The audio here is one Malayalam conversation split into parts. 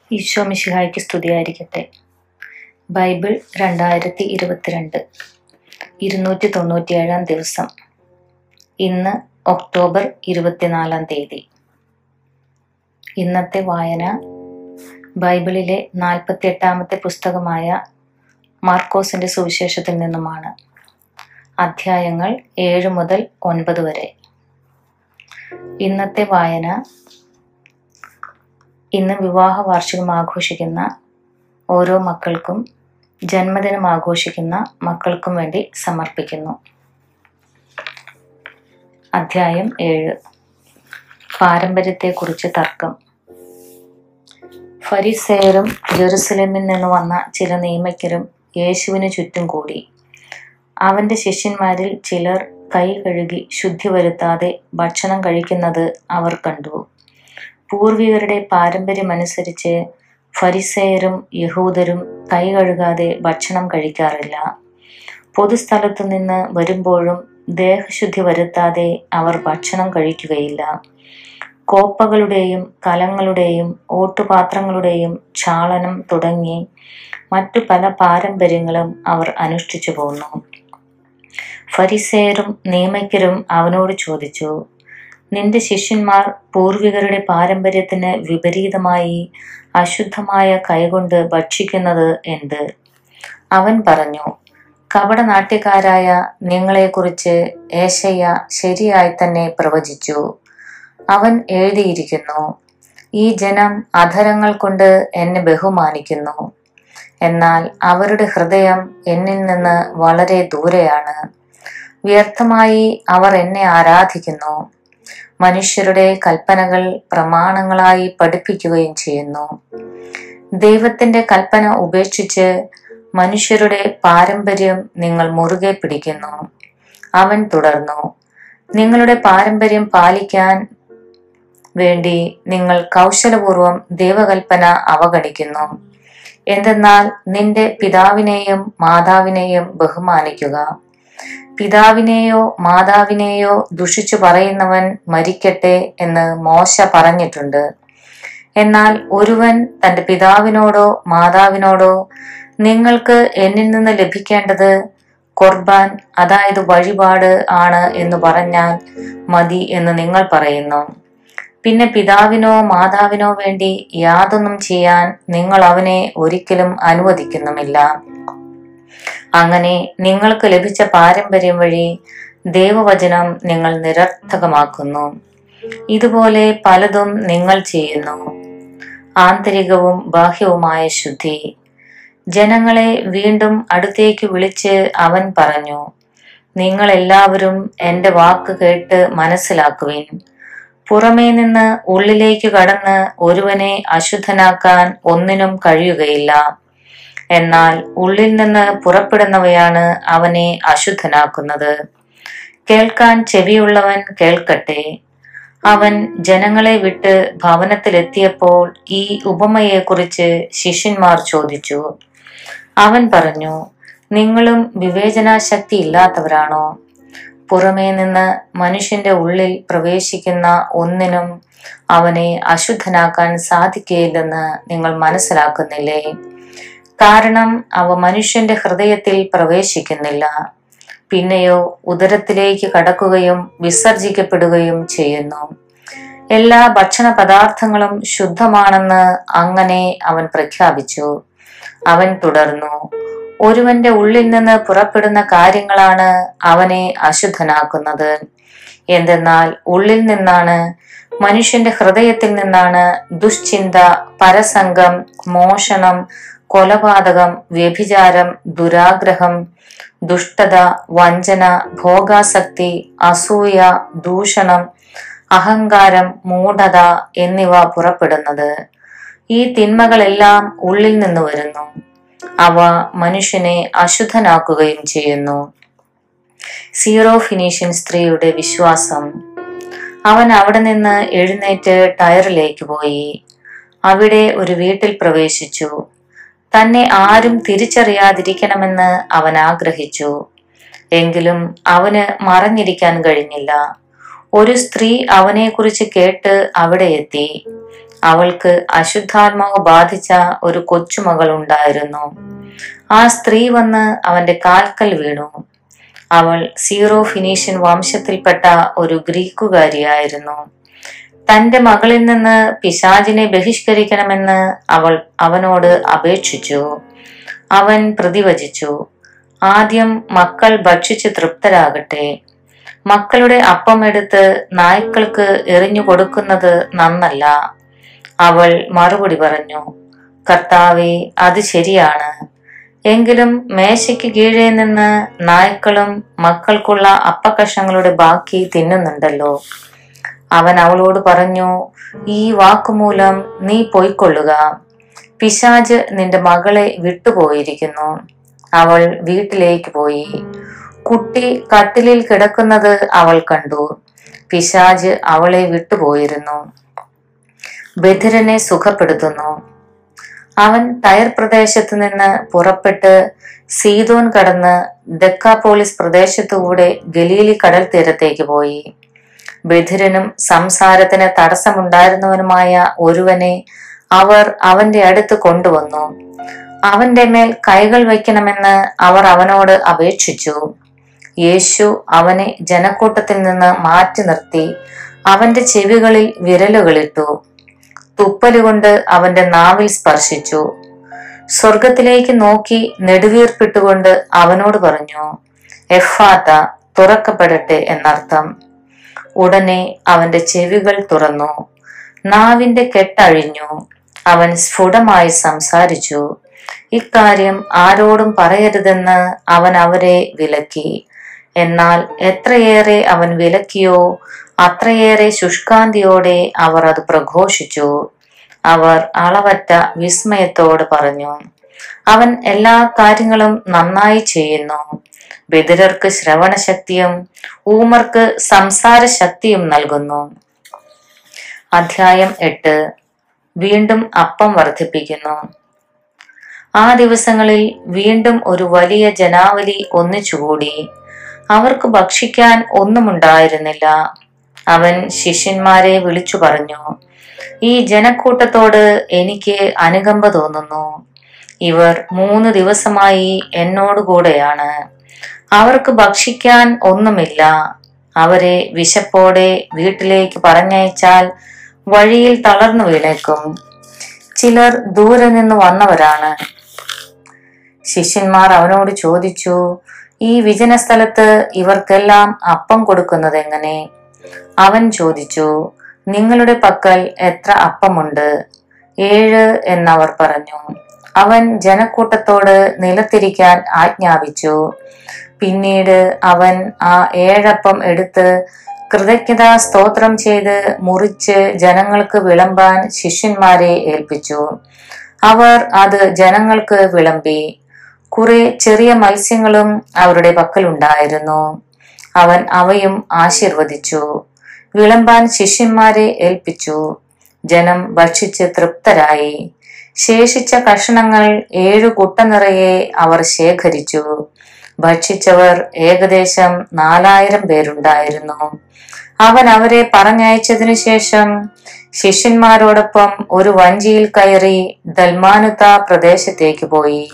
ഈശോ മിശിഹായ്ക്ക് സ്തുതിയായിരിക്കട്ടെ ബൈബിൾ രണ്ടായിരത്തി ഇരുപത്തിരണ്ട് ഇരുന്നൂറ്റി തൊണ്ണൂറ്റിയേഴാം ദിവസം ഇന്ന് ഒക്ടോബർ ഇരുപത്തിനാലാം തീയതി ഇന്നത്തെ വായന ബൈബിളിലെ നാൽപ്പത്തിയെട്ടാമത്തെ പുസ്തകമായ മാർക്കോസിന്റെ സുവിശേഷത്തിൽ നിന്നുമാണ് അധ്യായങ്ങൾ ഏഴ് മുതൽ ഒൻപത് വരെ ഇന്നത്തെ വായന ഇന്ന് വിവാഹ വാർഷികം ആഘോഷിക്കുന്ന ഓരോ മക്കൾക്കും ജന്മദിനം ആഘോഷിക്കുന്ന മക്കൾക്കും വേണ്ടി സമർപ്പിക്കുന്നു അധ്യായം ഏഴ് പാരമ്പര്യത്തെക്കുറിച്ച് തർക്കം ഫരിസേയരും ജെറുസലേമിൽ നിന്ന് വന്ന ചില നിയമജ്ഞരും യേശുവിന് ചുറ്റും കൂടി അവന്റെ ശിഷ്യന്മാരിൽ ചിലർ കൈ കഴുകി ശുദ്ധി വരുത്താതെ ഭക്ഷണം കഴിക്കുന്നത് അവർ കണ്ടു പൂർവികരുടെ പാരമ്പര്യമനുസരിച്ച് ഫരിസേയരും യഹൂദരും കൈ കഴുകാതെ ഭക്ഷണം കഴിക്കാറില്ല പൊതുസ്ഥലത്തു നിന്ന് വരുമ്പോഴും ദേഹശുദ്ധി വരുത്താതെ അവർ ഭക്ഷണം കഴിക്കുകയില്ല കോപ്പകളുടെയും കലങ്ങളുടെയും ഓട്ടുപാത്രങ്ങളുടെയും ക്ഷാളനം തുടങ്ങി മറ്റു പല പാരമ്പര്യങ്ങളും അവർ അനുഷ്ഠിച്ചു പോന്നു ഫരിസേയരും നിയമജ്ഞരും അവനോട് ചോദിച്ചു നിന്റെ ശിഷ്യന്മാർ പൂർവികരുടെ പാരമ്പര്യത്തിന് വിപരീതമായി അശുദ്ധമായ കൈകൊണ്ട് ഭക്ഷിക്കുന്നത് എന്ത് അവൻ പറഞ്ഞു കപടനാട്യക്കാരായ നിങ്ങളെക്കുറിച്ച് ഏശയ്യ ശരിയായി തന്നെ പ്രവചിച്ചു അവൻ എഴുതിയിരിക്കുന്നു ഈ ജനം അധരങ്ങൾ കൊണ്ട് എന്നെ ബഹുമാനിക്കുന്നു എന്നാൽ അവരുടെ ഹൃദയം എന്നിൽ നിന്ന് വളരെ ദൂരെയാണ് വ്യർത്ഥമായി അവർ എന്നെ ആരാധിക്കുന്നു മനുഷ്യരുടെ കൽപ്പനകൾ പ്രമാണങ്ങളായി പഠിപ്പിക്കുകയും ചെയ്യുന്നു ദൈവത്തിന്റെ കൽപ്പന ഉപേക്ഷിച്ച് മനുഷ്യരുടെ പാരമ്പര്യം നിങ്ങൾ മുറുകെ പിടിക്കുന്നു അവൻ തുടർന്നു നിങ്ങളുടെ പാരമ്പര്യം പാലിക്കാൻ വേണ്ടി നിങ്ങൾ കൗശലപൂർവം ദൈവകൽപ്പന അവഗണിക്കുന്നു എന്തെന്നാൽ നിന്റെ പിതാവിനെയും മാതാവിനെയും ബഹുമാനിക്കുക പിതാവിനെയോ മാതാവിനെയോ ദുഷിച്ചു പറയുന്നവൻ മരിക്കട്ടെ എന്ന് മോശ പറഞ്ഞിട്ടുണ്ട് എന്നാൽ ഒരുവൻ തന്റെ പിതാവിനോടോ മാതാവിനോടോ നിങ്ങൾക്ക് എന്നിൽ നിന്ന് ലഭിക്കേണ്ടത് ഖുർബാൻ അതായത് വഴിപാട് ആണ് എന്ന് പറഞ്ഞാൽ മതി എന്ന് നിങ്ങൾ പറയുന്നു പിന്നെ പിതാവിനോ മാതാവിനോ വേണ്ടി യാതൊന്നും ചെയ്യാൻ നിങ്ങൾ അവനെ ഒരിക്കലും അനുവദിക്കുന്നുമില്ല അങ്ങനെ നിങ്ങൾക്ക് ലഭിച്ച പാരമ്പര്യം വഴി ദൈവവചനം നിങ്ങൾ നിരർത്ഥകമാക്കുന്നു ഇതുപോലെ പലതും നിങ്ങൾ ചെയ്യുന്നു ആന്തരികവും ബാഹ്യവുമായ ശുദ്ധി ജനങ്ങളെ വീണ്ടും അടുത്തേക്ക് വിളിച്ച് അവൻ പറഞ്ഞു നിങ്ങൾ എല്ലാവരും എന്റെ വാക്ക് കേട്ട് മനസ്സിലാക്കുവിൻ പുറമേ നിന്ന് ഉള്ളിലേക്ക് കടന്ന് ഒരുവനെ അശുദ്ധനാക്കാൻ ഒന്നിനും കഴിയുകയില്ല എന്നാൽ ഉള്ളിൽ നിന്ന് പുറപ്പെടുന്നവയാണ് അവനെ അശുദ്ധനാക്കുന്നത് കേൾക്കാൻ ചെവിയുള്ളവൻ കേൾക്കട്ടെ അവൻ ജനങ്ങളെ വിട്ട് ഭവനത്തിലെത്തിയപ്പോൾ ഈ ഉപമയെക്കുറിച്ച് ശിഷ്യന്മാർ ചോദിച്ചു അവൻ പറഞ്ഞു നിങ്ങളും വിവേചനാശക്തി ഇല്ലാത്തവരാണോ പുറമേ നിന്ന് മനുഷ്യന്റെ ഉള്ളിൽ പ്രവേശിക്കുന്ന ഒന്നിനും അവനെ അശുദ്ധനാക്കാൻ സാധിക്കുകയില്ലെന്ന് നിങ്ങൾ മനസ്സിലാക്കുന്നില്ലേ കാരണം അവ മനുഷ്യന്റെ ഹൃദയത്തിൽ പ്രവേശിക്കുന്നില്ല പിന്നെയോ ഉദരത്തിലേക്ക് കടക്കുകയും വിസർജിക്കപ്പെടുകയും ചെയ്യുന്നു എല്ലാ ഭക്ഷണ പദാർത്ഥങ്ങളും ശുദ്ധമാണെന്ന് അങ്ങനെ അവൻ പ്രഖ്യാപിച്ചു അവൻ തുടർന്നു ഒരുവന്റെ ഉള്ളിൽ നിന്ന് പുറപ്പെടുന്ന കാര്യങ്ങളാണ് അവനെ അശുദ്ധനാക്കുന്നത് എന്തെന്നാൽ ഉള്ളിൽ നിന്നാണ് മനുഷ്യന്റെ ഹൃദയത്തിൽ നിന്നാണ് ദുശ്ചിന്ത പരസംഗം മോഷണം കൊലപാതകം വ്യഭിചാരം ദുരാഗ്രഹം ദുഷ്ടത വഞ്ചന ഭോഗാസക്തി അസൂയ ദൂഷണം അഹങ്കാരം മൂഢത എന്നിവ പുറപ്പെടുന്നത് ഈ തിന്മകളെല്ലാം ഉള്ളിൽ നിന്ന് വരുന്നു അവ മനുഷ്യനെ അശുദ്ധനാക്കുകയും ചെയ്യുന്നു സീറോ ഫിനീഷ്യൻ സ്ത്രീയുടെ വിശ്വാസം അവൻ അവിടെ നിന്ന് എഴുന്നേറ്റ് ടയറിലേക്ക് പോയി അവിടെ ഒരു വീട്ടിൽ പ്രവേശിച്ചു തന്നെ ആരും തിരിച്ചറിയാതിരിക്കണമെന്ന് അവൻ ആഗ്രഹിച്ചു എങ്കിലും അവന് മറഞ്ഞിരിക്കാൻ കഴിഞ്ഞില്ല ഒരു സ്ത്രീ അവനെക്കുറിച്ച് കേട്ട് അവിടെ എത്തി അവൾക്ക് അശുദ്ധാത്മാവ് ബാധിച്ച ഒരു കൊച്ചുമകൾ ഉണ്ടായിരുന്നു ആ സ്ത്രീ വന്ന് അവന്റെ കാൽക്കൽ വീണു അവൾ സീറോ ഫിനീഷ്യൻ വംശത്തിൽപ്പെട്ട ഒരു ഗ്രീക്കുകാരിയായിരുന്നു തന്റെ മകളിൽ നിന്ന് പിശാചിനെ ബഹിഷ്കരിക്കണമെന്ന് അവൾ അവനോട് അപേക്ഷിച്ചു അവൻ പ്രതിവചിച്ചു ആദ്യം മക്കൾ ഭക്ഷിച്ച് തൃപ്തരാകട്ടെ മക്കളുടെ അപ്പം എടുത്ത് നായ്ക്കൾക്ക് എറിഞ്ഞു കൊടുക്കുന്നത് നന്നല്ല അവൾ മറുപടി പറഞ്ഞു കർത്താവെ അത് ശരിയാണ് എങ്കിലും മേശയ്ക്ക് കീഴേ നിന്ന് നായ്ക്കളും മക്കൾക്കുള്ള അപ്പക്കഷങ്ങളുടെ ബാക്കി തിന്നുന്നുണ്ടല്ലോ അവൻ അവളോട് പറഞ്ഞു ഈ വാക്കുമൂലം നീ പോയിക്കൊള്ളുക പിശാജ് നിന്റെ മകളെ വിട്ടുപോയിരിക്കുന്നു അവൾ വീട്ടിലേക്ക് പോയി കുട്ടി കട്ടിലിൽ കിടക്കുന്നത് അവൾ കണ്ടു പിശാജ് അവളെ വിട്ടുപോയിരുന്നു ബധിരനെ സുഖപ്പെടുത്തുന്നു അവൻ ടയർ പ്രദേശത്ത് നിന്ന് പുറപ്പെട്ട് സീതോൻ കടന്ന് ഡെക്കാപോളിസ് പ്രദേശത്തുകൂടെ ഗലീലി കടൽ തീരത്തേക്ക് പോയി ബധിരനും സംസാരത്തിന് തടസ്സമുണ്ടായിരുന്നവനുമായ ഒരുവനെ അവർ അവന്റെ അടുത്ത് കൊണ്ടുവന്നു അവന്റെ മേൽ കൈകൾ വയ്ക്കണമെന്ന് അവർ അവനോട് അപേക്ഷിച്ചു യേശു അവനെ ജനക്കൂട്ടത്തിൽ നിന്ന് മാറ്റി നിർത്തി അവന്റെ ചെവികളിൽ വിരലുകളിട്ടു തുപ്പലുകൊണ്ട് അവന്റെ നാവിൽ സ്പർശിച്ചു സ്വർഗത്തിലേക്ക് നോക്കി നെടുവീർപ്പിട്ടുകൊണ്ട് അവനോട് പറഞ്ഞു എഫാത്ത തുറക്കപ്പെടട്ടെ എന്നർത്ഥം ഉടനെ അവന്റെ ചെവികൾ തുറന്നു നാവിന്റെ കെട്ടഴിഞ്ഞു അവൻ സ്ഫുടമായി സംസാരിച്ചു ഇക്കാര്യം ആരോടും പറയരുതെന്ന് അവൻ അവരെ വിലക്കി എന്നാൽ എത്രയേറെ അവൻ വിലക്കിയോ അത്രയേറെ ശുഷ്കാന്തിയോടെ അവർ അത് പ്രഘോഷിച്ചു അവർ അളവറ്റ വിസ്മയത്തോട് പറഞ്ഞു അവൻ എല്ലാ കാര്യങ്ങളും നന്നായി ചെയ്യുന്നു ബദിരർക്ക് ശ്രവണശക്തിയും ഊമർക്ക് സംസാര ശക്തിയും നൽകുന്നു അധ്യായം എട്ട് വീണ്ടും അപ്പം വർദ്ധിപ്പിക്കുന്നു ആ ദിവസങ്ങളിൽ വീണ്ടും ഒരു വലിയ ജനാവലി ഒന്നിച്ചുകൂടി അവർക്ക് ഭക്ഷിക്കാൻ ഒന്നുമുണ്ടായിരുന്നില്ല അവൻ ശിഷ്യന്മാരെ വിളിച്ചു പറഞ്ഞു ഈ ജനക്കൂട്ടത്തോട് എനിക്ക് അനുകമ്പ തോന്നുന്നു ഇവർ മൂന്ന് ദിവസമായി എന്നോടുകൂടെയാണ് അവർക്ക് ഭക്ഷിക്കാൻ ഒന്നുമില്ല അവരെ വിശപ്പോടെ വീട്ടിലേക്ക് പറഞ്ഞയച്ചാൽ വഴിയിൽ തളർന്നു വീണേക്കും ചിലർ ദൂരെ നിന്ന് വന്നവരാണ് ശിഷ്യന്മാർ അവനോട് ചോദിച്ചു ഈ വിജന സ്ഥലത്ത് ഇവർക്കെല്ലാം അപ്പം കൊടുക്കുന്നത് എങ്ങനെ അവൻ ചോദിച്ചു നിങ്ങളുടെ പക്കൽ എത്ര അപ്പമുണ്ട് ഏഴ് എന്നവർ പറഞ്ഞു അവൻ ജനക്കൂട്ടത്തോട് നിലത്തിരിക്കാൻ ആജ്ഞാപിച്ചു പിന്നീട് അവൻ ആ ഏഴപ്പം എടുത്ത് കൃതജ്ഞതാ സ്തോത്രം ചെയ്ത് മുറിച്ച് ജനങ്ങൾക്ക് വിളമ്പാൻ ശിഷ്യന്മാരെ ഏൽപ്പിച്ചു അവർ അത് ജനങ്ങൾക്ക് വിളമ്പി കുറെ ചെറിയ മത്സ്യങ്ങളും അവരുടെ പക്കലുണ്ടായിരുന്നു അവൻ അവയും ആശീർവദിച്ചു വിളമ്പാൻ ശിഷ്യന്മാരെ ഏൽപ്പിച്ചു ജനം ഭക്ഷിച്ച് തൃപ്തരായി ശേഷിച്ച കഷണങ്ങൾ ഏഴു കുട്ട നിറയെ അവർ ശേഖരിച്ചു ഭക്ഷിച്ചവർ ഏകദേശം നാലായിരം പേരുണ്ടായിരുന്നു അവൻ അവരെ പറഞ്ഞയച്ചതിനു ശേഷം ശിഷ്യന്മാരോടൊപ്പം ഒരു വഞ്ചിയിൽ കയറി ദൽമാനുത്ത പ്രദേശത്തേക്ക് പോയി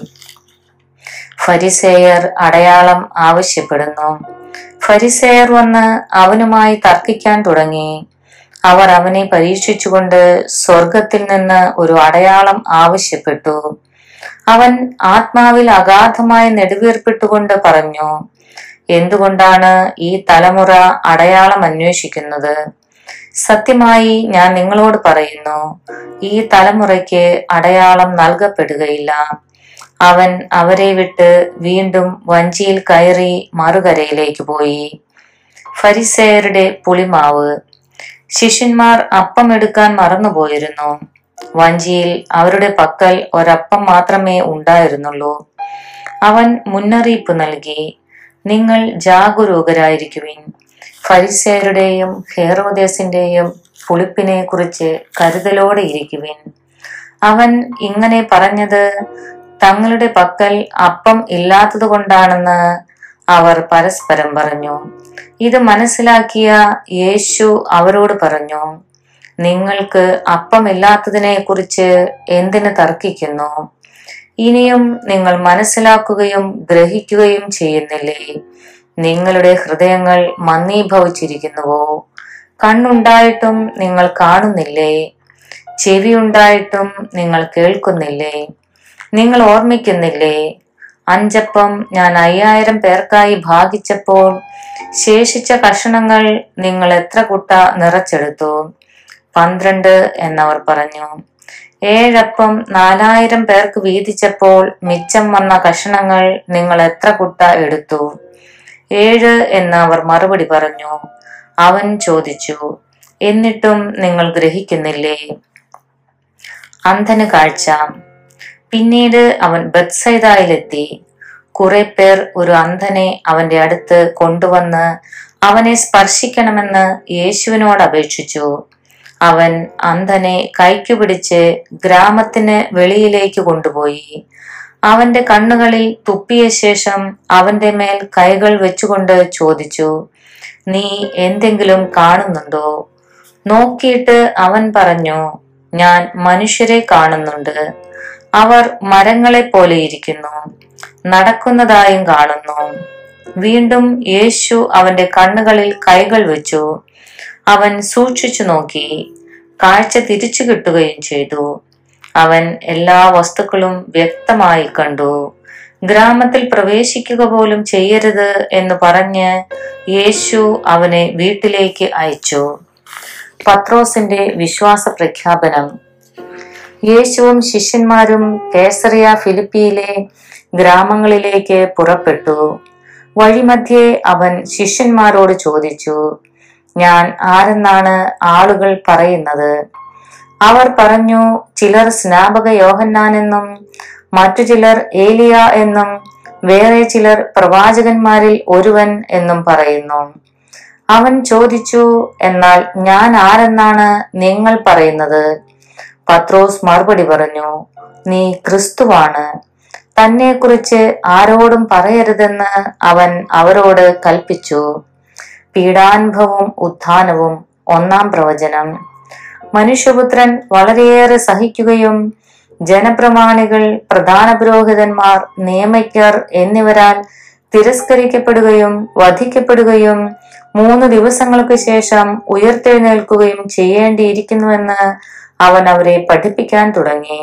ഫരിസേയർ അടയാളം ആവശ്യപ്പെടുന്നു ഫരിസേയർ വന്ന് അവനുമായി തർക്കിക്കാൻ തുടങ്ങി അവർ അവനെ പരീക്ഷിച്ചുകൊണ്ട് സ്വർഗത്തിൽ നിന്ന് ഒരു അടയാളം ആവശ്യപ്പെട്ടു അവൻ ആത്മാവിൽ അഗാധമായി നെടുവീർപ്പിട്ടുകൊണ്ട് പറഞ്ഞു എന്തുകൊണ്ടാണ് ഈ തലമുറ അടയാളം അന്വേഷിക്കുന്നത് സത്യമായി ഞാൻ നിങ്ങളോട് പറയുന്നു ഈ തലമുറയ്ക്ക് അടയാളം നൽകപ്പെടുകയില്ല അവൻ അവരെ വിട്ട് വീണ്ടും വഞ്ചിയിൽ കയറി മറുകരയിലേക്ക് പോയി ഫരിസേയരുടെ പുളിമാവ് ശിഷ്യന്മാർ അപ്പം എടുക്കാൻ മറന്നുപോയിരുന്നു വഞ്ചിയിൽ അവരുടെ പക്കൽ ഒരപ്പം മാത്രമേ ഉണ്ടായിരുന്നുള്ളൂ അവൻ മുന്നറിയിപ്പ് നൽകി നിങ്ങൾ ജാഗരൂകരായിരിക്കുവിൻ ഫരിസേരുടെയും ഹേറോദേസിന്റെയും പുളിപ്പിനെ കുറിച്ച് കരുതലോടെ ഇരിക്കുവിൻ അവൻ ഇങ്ങനെ പറഞ്ഞത് തങ്ങളുടെ പക്കൽ അപ്പം ഇല്ലാത്തത് കൊണ്ടാണെന്ന് അവർ പരസ്പരം പറഞ്ഞു ഇത് മനസ്സിലാക്കിയ യേശു അവരോട് പറഞ്ഞു നിങ്ങൾക്ക് അപ്പമില്ലാത്തതിനെ കുറിച്ച് എന്തിന് തർക്കിക്കുന്നു ഇനിയും നിങ്ങൾ മനസ്സിലാക്കുകയും ഗ്രഹിക്കുകയും ചെയ്യുന്നില്ലേ നിങ്ങളുടെ ഹൃദയങ്ങൾ മന്ദീഭവിച്ചിരിക്കുന്നുവോ കണ്ണുണ്ടായിട്ടും നിങ്ങൾ കാണുന്നില്ലേ ചെവിയുണ്ടായിട്ടും നിങ്ങൾ കേൾക്കുന്നില്ലേ നിങ്ങൾ ഓർമ്മിക്കുന്നില്ലേ അഞ്ചപ്പം ഞാൻ അയ്യായിരം പേർക്കായി ഭാഗിച്ചപ്പോൾ ശേഷിച്ച കഷണങ്ങൾ നിങ്ങൾ എത്ര കുട്ട നിറച്ചെടുത്തു പന്ത്രണ്ട് എന്നവർ പറഞ്ഞു ഏഴപ്പം നാലായിരം പേർക്ക് വീതിച്ചപ്പോൾ മിച്ചം വന്ന കഷണങ്ങൾ നിങ്ങൾ എത്ര കുട്ട എടുത്തു ഏഴ് എന്ന് അവർ മറുപടി പറഞ്ഞു അവൻ ചോദിച്ചു എന്നിട്ടും നിങ്ങൾ ഗ്രഹിക്കുന്നില്ലേ അന്ധന് കാഴ്ച പിന്നീട് അവൻ ബത്സൈദായിലെത്തി കുറെ പേർ ഒരു അന്ധനെ അവന്റെ അടുത്ത് കൊണ്ടുവന്ന് അവനെ സ്പർശിക്കണമെന്ന് യേശുവിനോട് അപേക്ഷിച്ചു അവൻ അന്ധനെ കൈക്കു പിടിച്ച് ഗ്രാമത്തിന് വെളിയിലേക്ക് കൊണ്ടുപോയി അവന്റെ കണ്ണുകളിൽ തുപ്പിയ ശേഷം അവന്റെ മേൽ കൈകൾ വെച്ചുകൊണ്ട് ചോദിച്ചു നീ എന്തെങ്കിലും കാണുന്നുണ്ടോ നോക്കിയിട്ട് അവൻ പറഞ്ഞു ഞാൻ മനുഷ്യരെ കാണുന്നുണ്ട് അവർ മരങ്ങളെ പോലെ ഇരിക്കുന്നു നടക്കുന്നതായും കാണുന്നു വീണ്ടും യേശു അവന്റെ കണ്ണുകളിൽ കൈകൾ വെച്ചു അവൻ സൂക്ഷിച്ചു നോക്കി കാഴ്ച തിരിച്ചു കിട്ടുകയും ചെയ്തു അവൻ എല്ലാ വസ്തുക്കളും വ്യക്തമായി കണ്ടു ഗ്രാമത്തിൽ പ്രവേശിക്കുക പോലും ചെയ്യരുത് എന്ന് പറഞ്ഞ് യേശു അവനെ വീട്ടിലേക്ക് അയച്ചു പത്രോസിന്റെ വിശ്വാസ പ്രഖ്യാപനം യേശുവും ശിഷ്യന്മാരും കേസറിയ ഫിലിപ്പിയിലെ ഗ്രാമങ്ങളിലേക്ക് പുറപ്പെട്ടു വഴിമധ്യേ അവൻ ശിഷ്യന്മാരോട് ചോദിച്ചു ഞാൻ ആരെന്നാണ് ആളുകൾ പറയുന്നത് അവർ പറഞ്ഞു ചിലർ സ്നാപക യോഹന്നാനെന്നും മറ്റു ചിലർ ഏലിയ എന്നും വേറെ ചിലർ പ്രവാചകന്മാരിൽ ഒരുവൻ എന്നും പറയുന്നു അവൻ ചോദിച്ചു എന്നാൽ ഞാൻ ആരെന്നാണ് നിങ്ങൾ പറയുന്നത് പത്രോസ് മറുപടി പറഞ്ഞു നീ ക്രിസ്തുവാണ് തന്നെക്കുറിച്ച് ആരോടും പറയരുതെന്ന് അവൻ അവരോട് കൽപ്പിച്ചു പീഡാനുഭവവും ഉത്ഥാനവും ഒന്നാം പ്രവചനം മനുഷ്യപുത്രൻ വളരെയേറെ സഹിക്കുകയും ജനപ്രമാണികൾ പ്രധാന പുരോഹിതന്മാർ നിയമജ്ഞർ എന്നിവരാൽ തിരസ്കരിക്കപ്പെടുകയും വധിക്കപ്പെടുകയും മൂന്ന് ദിവസങ്ങൾക്ക് ശേഷം ഉയർത്തെഴുന്നേൽക്കുകയും ചെയ്യേണ്ടിയിരിക്കുന്നുവെന്ന് അവൻ അവരെ പഠിപ്പിക്കാൻ തുടങ്ങി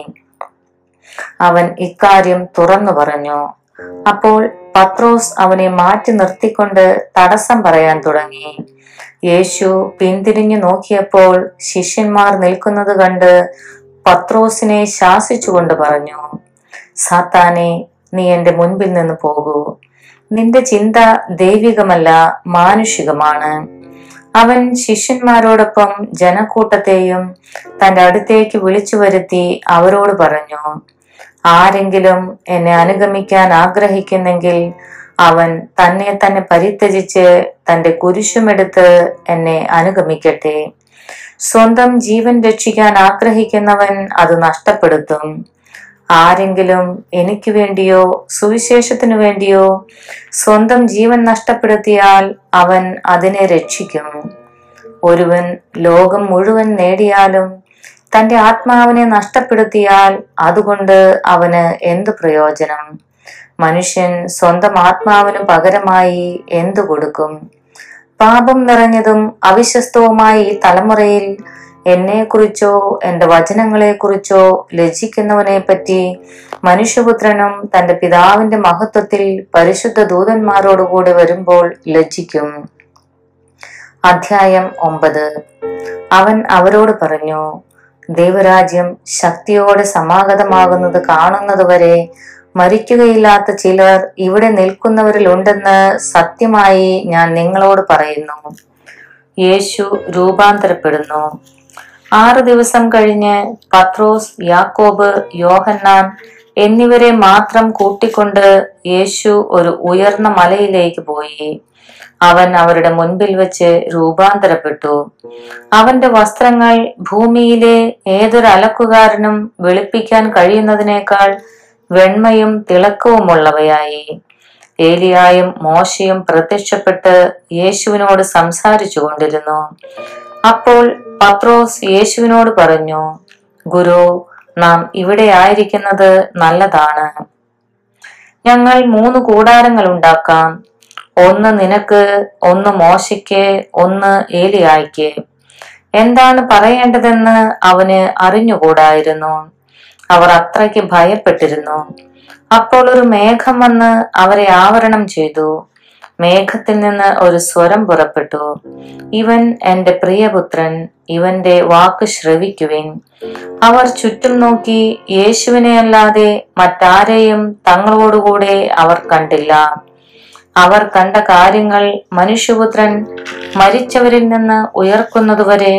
അവൻ ഇക്കാര്യം തുറന്നു പറഞ്ഞു അപ്പോൾ പത്രോസ് അവനെ മാറ്റി നിർത്തിക്കൊണ്ട് തടസ്സം പറയാൻ തുടങ്ങി യേശു പിന്തിരിഞ്ഞു നോക്കിയപ്പോൾ ശിഷ്യന്മാർ നിൽക്കുന്നത് കണ്ട് പത്രോസിനെ ശാസിച്ചുകൊണ്ട് പറഞ്ഞു സാത്താനെ നീ എന്റെ മുൻപിൽ നിന്ന് പോകൂ നിന്റെ ചിന്ത ദൈവികമല്ല മാനുഷികമാണ് അവൻ ശിഷ്യന്മാരോടൊപ്പം ജനക്കൂട്ടത്തെയും തന്റെ അടുത്തേക്ക് വിളിച്ചു വരുത്തി അവരോട് പറഞ്ഞു ആരെങ്കിലും എന്നെ അനുഗമിക്കാൻ ആഗ്രഹിക്കുന്നെങ്കിൽ അവൻ തന്നെ തന്നെ പരിത്യജിച്ച് തന്റെ കുരിശുമെടുത്ത് എന്നെ അനുഗമിക്കട്ടെ സ്വന്തം ജീവൻ രക്ഷിക്കാൻ ആഗ്രഹിക്കുന്നവൻ അത് നഷ്ടപ്പെടുത്തും ആരെങ്കിലും എനിക്ക് വേണ്ടിയോ സുവിശേഷത്തിനു വേണ്ടിയോ സ്വന്തം ജീവൻ നഷ്ടപ്പെടുത്തിയാൽ അവൻ അതിനെ രക്ഷിക്കും ഒരുവൻ ലോകം മുഴുവൻ നേടിയാലും തന്റെ ആത്മാവിനെ നഷ്ടപ്പെടുത്തിയാൽ അതുകൊണ്ട് അവന് എന്ത് പ്രയോജനം മനുഷ്യൻ സ്വന്തം ആത്മാവിന് പകരമായി എന്തു കൊടുക്കും പാപം നിറഞ്ഞതും അവിശ്വസ്തവുമായ ഈ തലമുറയിൽ എന്നെക്കുറിച്ചോ എന്റെ വചനങ്ങളെക്കുറിച്ചോ ലജ്ജിക്കുന്നവനെ പറ്റി മനുഷ്യപുത്രനും തന്റെ പിതാവിന്റെ മഹത്വത്തിൽ പരിശുദ്ധ ദൂതന്മാരോടുകൂടി വരുമ്പോൾ ലജ്ജിക്കും അധ്യായം ഒമ്പത് അവൻ അവരോട് പറഞ്ഞു ദൈവരാജ്യം ശക്തിയോടെ സമാഗതമാകുന്നത് കാണുന്നതുവരെ മരിക്കുകയില്ലാത്ത ചിലർ ഇവിടെ നിൽക്കുന്നവരിലുണ്ടെന്ന് സത്യമായി ഞാൻ നിങ്ങളോട് പറയുന്നു യേശു രൂപാന്തരപ്പെടുന്നു ആറു ദിവസം കഴിഞ്ഞ് പത്രോസ് യാക്കോബ് യോഹന്നാൻ എന്നിവരെ മാത്രം കൂട്ടിക്കൊണ്ട് യേശു ഒരു ഉയർന്ന മലയിലേക്ക് പോയി അവൻ അവരുടെ മുൻപിൽ വെച്ച് രൂപാന്തരപ്പെട്ടു അവന്റെ വസ്ത്രങ്ങൾ ഭൂമിയിലെ ഏതൊരു അലക്കുകാരനും വെളുപ്പിക്കാൻ കഴിയുന്നതിനേക്കാൾ വെണ്മയും തിളക്കവുമുള്ളവയായി ഏലിയായും മോശയും പ്രത്യക്ഷപ്പെട്ട് യേശുവിനോട് സംസാരിച്ചു കൊണ്ടിരുന്നു അപ്പോൾ പത്രോസ് യേശുവിനോട് പറഞ്ഞു ഗുരു നാം ഇവിടെ ആയിരിക്കുന്നത് നല്ലതാണ് ഞങ്ങൾ മൂന്ന് കൂടാരങ്ങൾ ഉണ്ടാക്കാം ഒന്ന് നിനക്ക് ഒന്ന് മോശയ്ക്ക് ഒന്ന് ഏലിയായ്ക്ക് എന്താണ് പറയേണ്ടതെന്ന് അവന് അറിഞ്ഞുകൂടായിരുന്നു അവർ അത്രയ്ക്ക് ഭയപ്പെട്ടിരുന്നു അപ്പോൾ ഒരു മേഘം വന്ന് അവരെ ആവരണം ചെയ്തു മേഘത്തിൽ നിന്ന് ഒരു സ്വരം പുറപ്പെട്ടു ഇവൻ എന്റെ പ്രിയപുത്രൻ ഇവന്റെ വാക്ക് ശ്രവിക്കുവിൻ അവർ ചുറ്റും നോക്കി യേശുവിനെ അല്ലാതെ മറ്റാരെയും തങ്ങളോടുകൂടെ അവർ കണ്ടില്ല അവർ കണ്ട കാര്യങ്ങൾ മനുഷ്യപുത്രൻ മരിച്ചവരിൽ നിന്ന് ഉയർക്കുന്നതുവരെ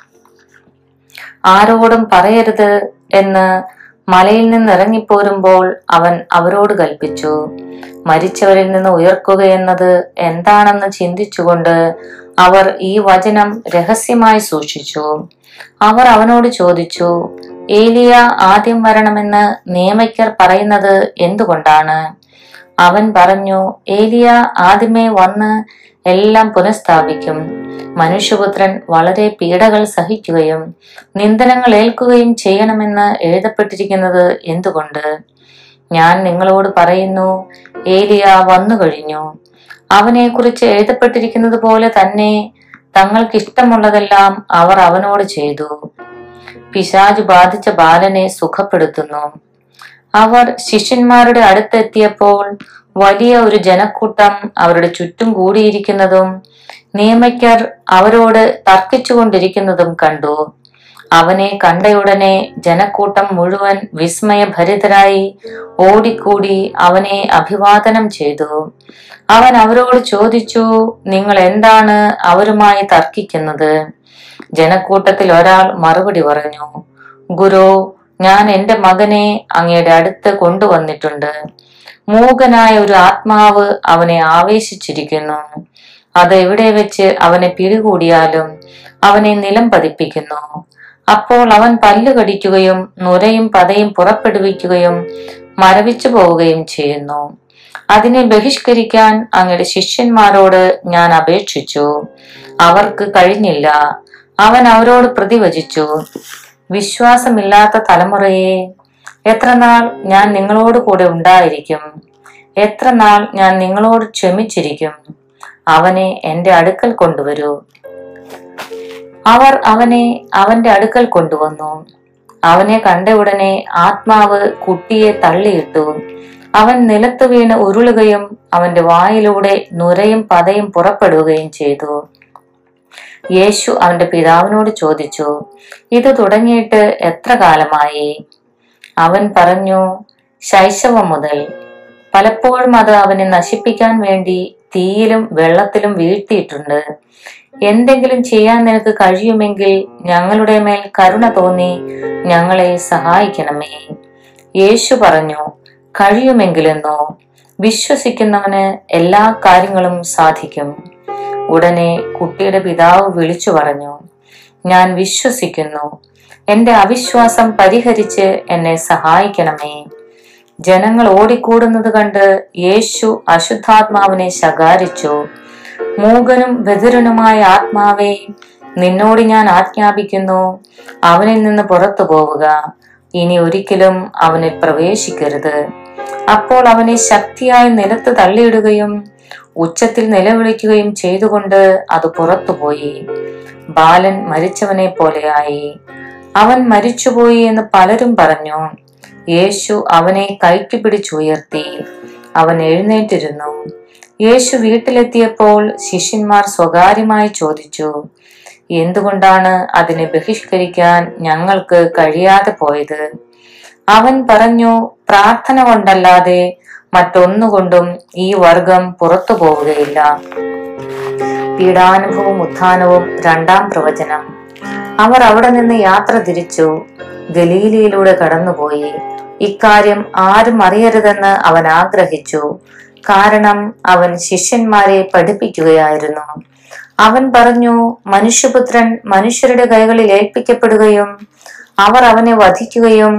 ആരോടും പറയരുത് എന്ന് മലയിൽ നിന്ന് ഇറങ്ങിപ്പോരുമ്പോൾ അവൻ അവരോട് കൽപ്പിച്ചു മരിച്ചവരിൽ നിന്ന് ഉയർക്കുക എന്നത് എന്താണെന്ന് ചിന്തിച്ചുകൊണ്ട് അവർ ഈ വചനം രഹസ്യമായി സൂക്ഷിച്ചു അവർ അവനോട് ചോദിച്ചു ഏലിയ ആദ്യം വരണമെന്ന് നിയമയ്ക്കർ പറയുന്നത് എന്തുകൊണ്ടാണ് അവൻ പറഞ്ഞു ഏലിയ ആദ്യമേ വന്ന് എല്ലാം പുനഃസ്ഥാപിക്കും മനുഷ്യപുത്രൻ വളരെ പീഡകൾ സഹിക്കുകയും നിന്ദനങ്ങൾ ഏൽക്കുകയും ചെയ്യണമെന്ന് എഴുതപ്പെട്ടിരിക്കുന്നത് എന്തുകൊണ്ട് ഞാൻ നിങ്ങളോട് പറയുന്നു ഏലിയ വന്നു കഴിഞ്ഞു അവനെക്കുറിച്ച് എഴുതപ്പെട്ടിരിക്കുന്നത് പോലെ തന്നെ തങ്ങൾക്ക് ഇഷ്ടമുള്ളതെല്ലാം അവർ അവനോട് ചെയ്തു പിശാജ് ബാധിച്ച ബാലനെ സുഖപ്പെടുത്തുന്നു അവർ ശിഷ്യന്മാരുടെ അടുത്തെത്തിയപ്പോൾ വലിയ ഒരു ജനക്കൂട്ടം അവരുടെ ചുറ്റും കൂടിയിരിക്കുന്നതും നിയമയ്ക്കർ അവരോട് തർക്കിച്ചുകൊണ്ടിരിക്കുന്നതും കണ്ടു അവനെ കണ്ടയുടനെ ജനക്കൂട്ടം മുഴുവൻ വിസ്മയഭരിതരായി ഓടിക്കൂടി അവനെ അഭിവാദനം ചെയ്തു അവൻ അവരോട് ചോദിച്ചു നിങ്ങൾ എന്താണ് അവരുമായി തർക്കിക്കുന്നത് ജനക്കൂട്ടത്തിൽ ഒരാൾ മറുപടി പറഞ്ഞു ഗുരു ഞാൻ എന്റെ മകനെ അങ്ങയുടെ അടുത്ത് കൊണ്ടുവന്നിട്ടുണ്ട് മൂകനായ ഒരു ആത്മാവ് അവനെ ആവേശിച്ചിരിക്കുന്നു അത് എവിടെ വെച്ച് അവനെ പിടികൂടിയാലും അവനെ നിലം പതിപ്പിക്കുന്നു അപ്പോൾ അവൻ പല്ല് കടിക്കുകയും നുരയും പതയും പുറപ്പെടുവിക്കുകയും മരവിച്ചു പോവുകയും ചെയ്യുന്നു അതിനെ ബഹിഷ്കരിക്കാൻ അങ്ങയുടെ ശിഷ്യന്മാരോട് ഞാൻ അപേക്ഷിച്ചു അവർക്ക് കഴിഞ്ഞില്ല അവൻ അവരോട് പ്രതിവചിച്ചു വിശ്വാസമില്ലാത്ത തലമുറയെ എത്ര നാൾ ഞാൻ നിങ്ങളോട് കൂടെ ഉണ്ടായിരിക്കും എത്ര നാൾ ഞാൻ നിങ്ങളോട് ക്ഷമിച്ചിരിക്കും അവനെ എന്റെ അടുക്കൽ കൊണ്ടുവരൂ അവർ അവനെ അവന്റെ അടുക്കൽ കൊണ്ടുവന്നു അവനെ കണ്ട ഉടനെ ആത്മാവ് കുട്ടിയെ തള്ളിയിട്ടു അവൻ നിലത്ത് വീണ് ഉരുളുകയും അവന്റെ വായിലൂടെ നുരയും പതയും പുറപ്പെടുകയും ചെയ്തു യേശു അവന്റെ പിതാവിനോട് ചോദിച്ചു ഇത് തുടങ്ങിയിട്ട് എത്ര കാലമായി അവൻ പറഞ്ഞു ശൈശവം മുതൽ പലപ്പോഴും അത് അവനെ നശിപ്പിക്കാൻ വേണ്ടി തീയിലും വെള്ളത്തിലും വീഴ്ത്തിയിട്ടുണ്ട് എന്തെങ്കിലും ചെയ്യാൻ നിനക്ക് കഴിയുമെങ്കിൽ ഞങ്ങളുടെ മേൽ കരുണ തോന്നി ഞങ്ങളെ സഹായിക്കണമേ യേശു പറഞ്ഞു കഴിയുമെങ്കിലെന്നോ വിശ്വസിക്കുന്നവന് എല്ലാ കാര്യങ്ങളും സാധിക്കും ഉടനെ കുട്ടിയുടെ പിതാവ് വിളിച്ചു പറഞ്ഞു ഞാൻ വിശ്വസിക്കുന്നു എന്റെ അവിശ്വാസം പരിഹരിച്ച് എന്നെ സഹായിക്കണമേ ജനങ്ങൾ ഓടിക്കൂടുന്നത് കണ്ട് യേശു അശുദ്ധാത്മാവിനെ ശകാരിച്ചു മൂകനും ബധിരനുമായ ആത്മാവേ നിന്നോട് ഞാൻ ആജ്ഞാപിക്കുന്നു അവനിൽ നിന്ന് പുറത്തു പോവുക ഇനി ഒരിക്കലും അവനിൽ പ്രവേശിക്കരുത് അപ്പോൾ അവനെ ശക്തിയായി നിലത്ത് തള്ളിയിടുകയും ഉച്ചത്തിൽ നിലവിളിക്കുകയും ചെയ്തുകൊണ്ട് അത് പുറത്തുപോയി ബാലൻ മരിച്ചവനെ പോലെയായി അവൻ മരിച്ചുപോയി എന്ന് പലരും പറഞ്ഞു യേശു അവനെ കൈക്ക് പിടിച്ചുയർത്തി അവൻ എഴുന്നേറ്റിരുന്നു യേശു വീട്ടിലെത്തിയപ്പോൾ ശിഷ്യന്മാർ സ്വകാര്യമായി ചോദിച്ചു എന്തുകൊണ്ടാണ് അതിനെ ബഹിഷ്കരിക്കാൻ ഞങ്ങൾക്ക് കഴിയാതെ പോയത് അവൻ പറഞ്ഞു പ്രാർത്ഥന കൊണ്ടല്ലാതെ മറ്റൊന്നുകൊണ്ടും ഈ വർഗം പുറത്തു പോവുകയില്ല പീഡാനുഭവവും ഉത്ഥാനവും രണ്ടാം പ്രവചനം അവർ അവിടെ നിന്ന് യാത്ര തിരിച്ചു ഗലീലയിലൂടെ കടന്നുപോയി ഇക്കാര്യം ആരും അറിയരുതെന്ന് അവൻ ആഗ്രഹിച്ചു കാരണം അവൻ ശിഷ്യന്മാരെ പഠിപ്പിക്കുകയായിരുന്നു അവൻ പറഞ്ഞു മനുഷ്യപുത്രൻ മനുഷ്യരുടെ കൈകളിൽ ഏൽപ്പിക്കപ്പെടുകയും അവർ അവനെ വധിക്കുകയും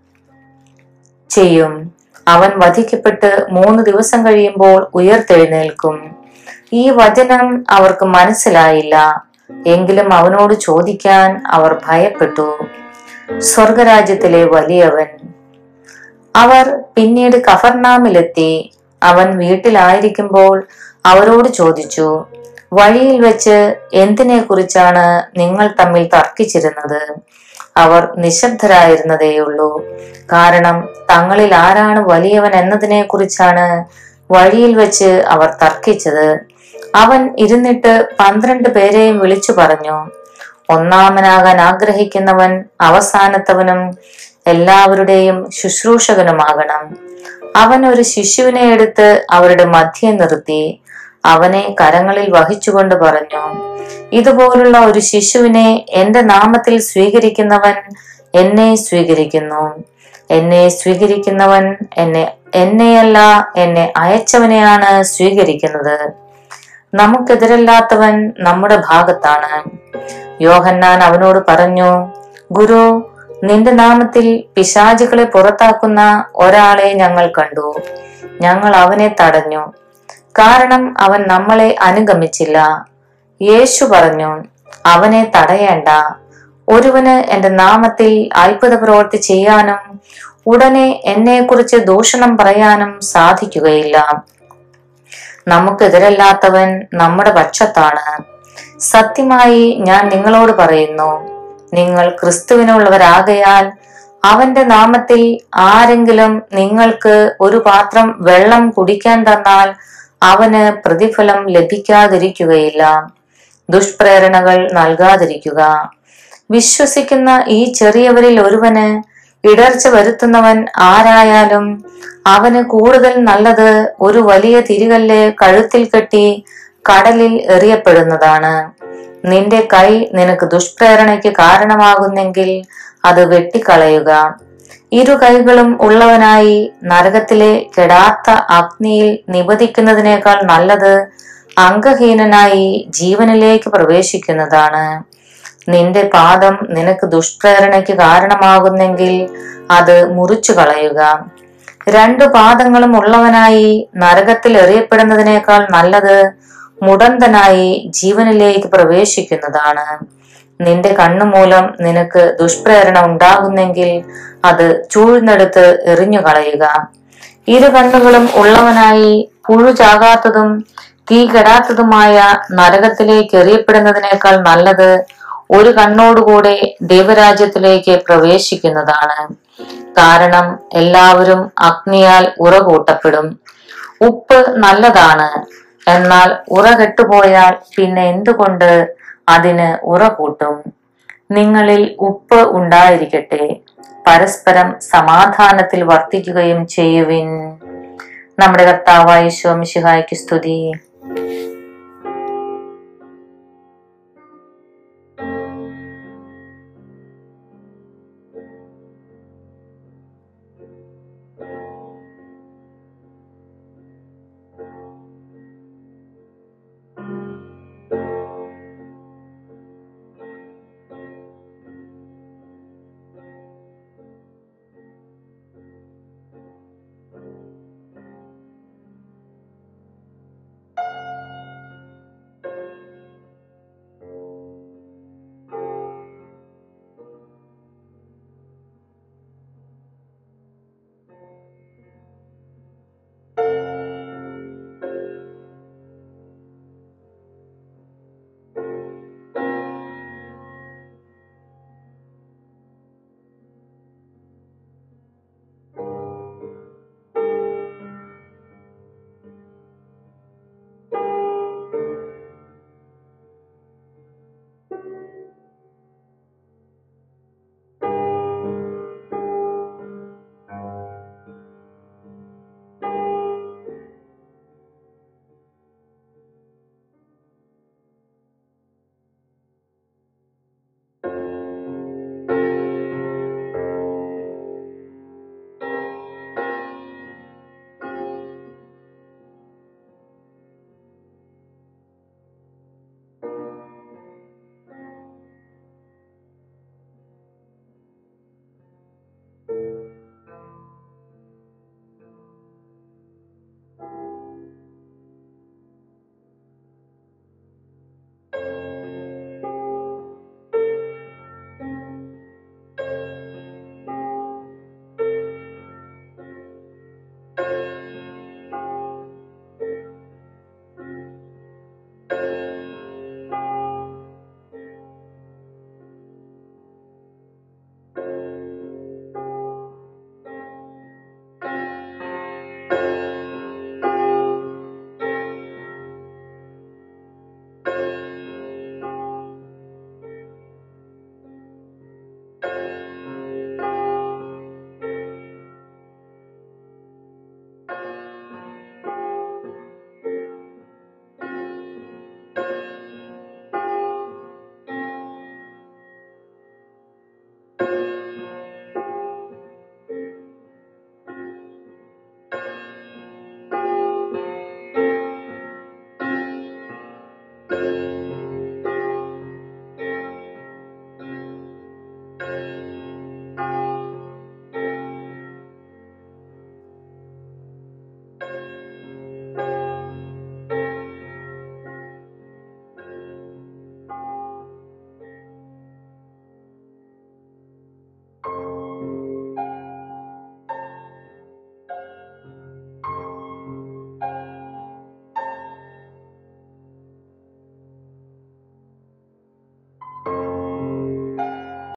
ചെയ്യും അവൻ വധിക്കപ്പെട്ട് മൂന്ന് ദിവസം കഴിയുമ്പോൾ ഉയർത്തെഴുന്നേൽക്കും ഈ വചനം അവർക്ക് മനസ്സിലായില്ല എങ്കിലും അവനോട് ചോദിക്കാൻ അവർ ഭയപ്പെട്ടു സ്വർഗരാജ്യത്തിലെ വലിയവൻ അവർ പിന്നീട് കഫർനാമിലെത്തി അവൻ വീട്ടിലായിരിക്കുമ്പോൾ അവരോട് ചോദിച്ചു വഴിയിൽ വെച്ച് എന്തിനെ കുറിച്ചാണ് നിങ്ങൾ തമ്മിൽ തർക്കിച്ചിരുന്നത് അവർ നിശബ്ദരായിരുന്നതേയുള്ളൂ കാരണം തങ്ങളിൽ ആരാണ് വലിയവൻ എന്നതിനെ കുറിച്ചാണ് വഴിയിൽ വെച്ച് അവർ തർക്കിച്ചത് അവൻ ഇരുന്നിട്ട് പന്ത്രണ്ട് പേരെയും വിളിച്ചു പറഞ്ഞു ഒന്നാമനാകാൻ ആഗ്രഹിക്കുന്നവൻ അവസാനത്തവനും എല്ലാവരുടെയും ശുശ്രൂഷകനുമാകണം അവൻ ഒരു ശിശുവിനെ എടുത്ത് അവരുടെ മധ്യേ നിർത്തി അവനെ കരങ്ങളിൽ വഹിച്ചുകൊണ്ട് പറഞ്ഞു ഇതുപോലുള്ള ഒരു ശിശുവിനെ എന്റെ നാമത്തിൽ സ്വീകരിക്കുന്നവൻ എന്നെ സ്വീകരിക്കുന്നു എന്നെ സ്വീകരിക്കുന്നവൻ എന്നെ എന്നെയല്ല എന്നെ അയച്ചവനെയാണ് സ്വീകരിക്കുന്നത് നമുക്കെതിരല്ലാത്തവൻ നമ്മുടെ ഭാഗത്താണ് യോഹന്നാൻ അവനോട് പറഞ്ഞു ഗുരു നിന്റെ നാമത്തിൽ പിശാചുകളെ പുറത്താക്കുന്ന ഒരാളെ ഞങ്ങൾ കണ്ടു ഞങ്ങൾ അവനെ തടഞ്ഞു കാരണം അവൻ നമ്മളെ അനുഗമിച്ചില്ല യേശു പറഞ്ഞു അവനെ തടയേണ്ട ഒരുവന് എന്റെ നാമത്തിൽ അത്ഭുത പ്രവൃത്തി ചെയ്യാനും ഉടനെ എന്നെക്കുറിച്ച് ദൂഷണം പറയാനും സാധിക്കുകയില്ല നമുക്കെതിരല്ലാത്തവൻ നമ്മുടെ പക്ഷത്താണ് സത്യമായി ഞാൻ നിങ്ങളോട് പറയുന്നു നിങ്ങൾ ക്രിസ്തുവിനുള്ളവരാകയാൽ അവന്റെ നാമത്തിൽ ആരെങ്കിലും നിങ്ങൾക്ക് ഒരു പാത്രം വെള്ളം കുടിക്കാൻ തന്നാൽ അവന് പ്രതിഫലം ലഭിക്കാതിരിക്കുകയില്ല ദുഷ്പ്രേരണകൾ നൽകാതിരിക്കുക വിശ്വസിക്കുന്ന ഈ ചെറിയവരിൽ ഒരുവന് ഇടർച്ച വരുത്തുന്നവൻ ആരായാലും അവന് കൂടുതൽ നല്ലത് ഒരു വലിയ തിരികല്ല് കഴുത്തിൽ കെട്ടി കടലിൽ എറിയപ്പെടുന്നതാണ് നിന്റെ കൈ നിനക്ക് ദുഷ്പ്രേരണയ്ക്ക് കാരണമാകുന്നെങ്കിൽ അത് വെട്ടിക്കളയുക ഇരു കൈകളും ഉള്ളവനായി നരകത്തിലെ കെടാത്ത അഗ്നിയിൽ നിബദിക്കുന്നതിനേക്കാൾ നല്ലത് അംഗഹീനനായി ജീവനിലേക്ക് പ്രവേശിക്കുന്നതാണ് നിന്റെ പാദം നിനക്ക് ദുഷ്പ്രേരണയ്ക്ക് കാരണമാകുന്നെങ്കിൽ അത് മുറിച്ചു കളയുക രണ്ടു പാദങ്ങളും ഉള്ളവനായി നരകത്തിൽ എറിയപ്പെടുന്നതിനേക്കാൾ നല്ലത് മുടന്തനായി ജീവനിലേക്ക് പ്രവേശിക്കുന്നതാണ് നിന്റെ കണ്ണുമൂലം നിനക്ക് ദുഷ്പ്രേരണ ഉണ്ടാകുന്നെങ്കിൽ അത് ചൂഴ്ന്നെടുത്ത് എറിഞ്ഞു കളയുക ഇരു കണ്ണുകളും ഉള്ളവനായി പുഴു ചാകാത്തതും തീ കെടാത്തതുമായ നരകത്തിലേക്ക് എറിയപ്പെടുന്നതിനേക്കാൾ നല്ലത് ഒരു കണ്ണോടുകൂടെ ദൈവരാജ്യത്തിലേക്ക് പ്രവേശിക്കുന്നതാണ് കാരണം എല്ലാവരും അഗ്നിയാൽ ഉറകൂട്ടപ്പെടും ഉപ്പ് നല്ലതാണ് എന്നാൽ ഉറ കെട്ടുപോയാൽ പിന്നെ എന്തുകൊണ്ട് അതിന് ഉറ കൂട്ടും നിങ്ങളിൽ ഉപ്പ് ഉണ്ടായിരിക്കട്ടെ പരസ്പരം സമാധാനത്തിൽ വർത്തിക്കുകയും ചെയ്യുവിൻ നമ്മുടെ കർത്താവായ ശോമിശിഹായ്ക്ക് സ്തുതി